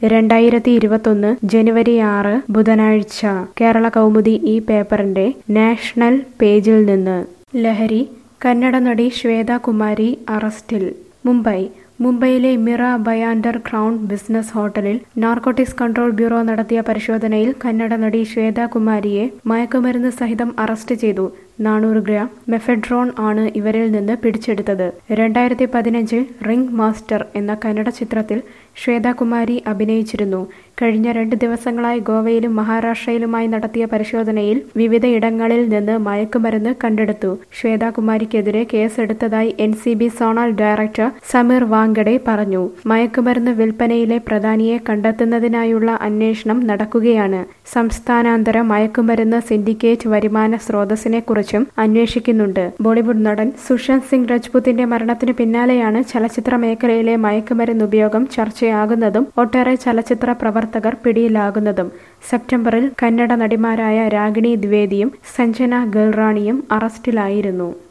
രണ്ടായിരത്തി ഇരുപത്തൊന്ന് ജനുവരി ആറ് ബുധനാഴ്ച കേരള കൗമുദി ഈ പേപ്പറിന്റെ നാഷണൽ പേജിൽ നിന്ന് ലഹരി കന്നഡ നടി ശ്വേത കുമാരി അറസ്റ്റിൽ മുംബൈ മുംബൈയിലെ മിറ ബയാൻഡർ ക്രൗൺ ബിസിനസ് ഹോട്ടലിൽ നാർക്കോട്ടിക്സ് കൺട്രോൾ ബ്യൂറോ നടത്തിയ പരിശോധനയിൽ കന്നഡ നടി ശ്വേത കുമാരിയെ മയക്കുമരുന്ന് സഹിതം അറസ്റ്റ് ചെയ്തു നാനൂറ് ഗ്രാം മെഫെഡ്രോൺ ആണ് ഇവരിൽ നിന്ന് പിടിച്ചെടുത്തത് രണ്ടായിരത്തി പതിനഞ്ചിൽ റിംഗ് മാസ്റ്റർ എന്ന കന്നഡ ചിത്രത്തിൽ ശ്വേതാകുമാരി അഭിനയിച്ചിരുന്നു കഴിഞ്ഞ രണ്ട് ദിവസങ്ങളായി ഗോവയിലും മഹാരാഷ്ട്രയിലുമായി നടത്തിയ പരിശോധനയിൽ വിവിധയിടങ്ങളിൽ നിന്ന് മയക്കുമരുന്ന് കണ്ടെടുത്തു ശ്വേതാകുമാരിക്കെതിരെ കേസെടുത്തതായി N C B zonal director Sameer Wankhede പറഞ്ഞു മയക്കുമരുന്ന് വിൽപ്പനയിലെ പ്രധാനിയെ കണ്ടെത്തുന്നതിനായുള്ള അന്വേഷണം നടക്കുകയാണ് സംസ്ഥാനാന്തര മയക്കുമരുന്ന് സിൻഡിക്കേറ്റ് വരുമാന സ്രോതസ്സിനെക്കുറിച്ചും അന്വേഷിക്കുന്നുണ്ട് ബോളിവുഡ് നടൻ സുശാന്ത് സിംഗ് രജ്പുത്തിന്റെ മരണത്തിനു പിന്നാലെയാണ് ചലച്ചിത്ര മേഖലയിലെ മയക്കുമരുന്ന് ഉപയോഗം ചർച്ചയാകുന്നതും ഒട്ടേറെ ചലച്ചിത്ര പ്രവർത്തകർ പിടിയിലാകുന്നതും സെപ്റ്റംബറിൽ കന്നഡ നടിമാരായ രാഗിണി ദ്വേദിയും സഞ്ജന ഗൽറാണിയും അറസ്റ്റിലായിരുന്നു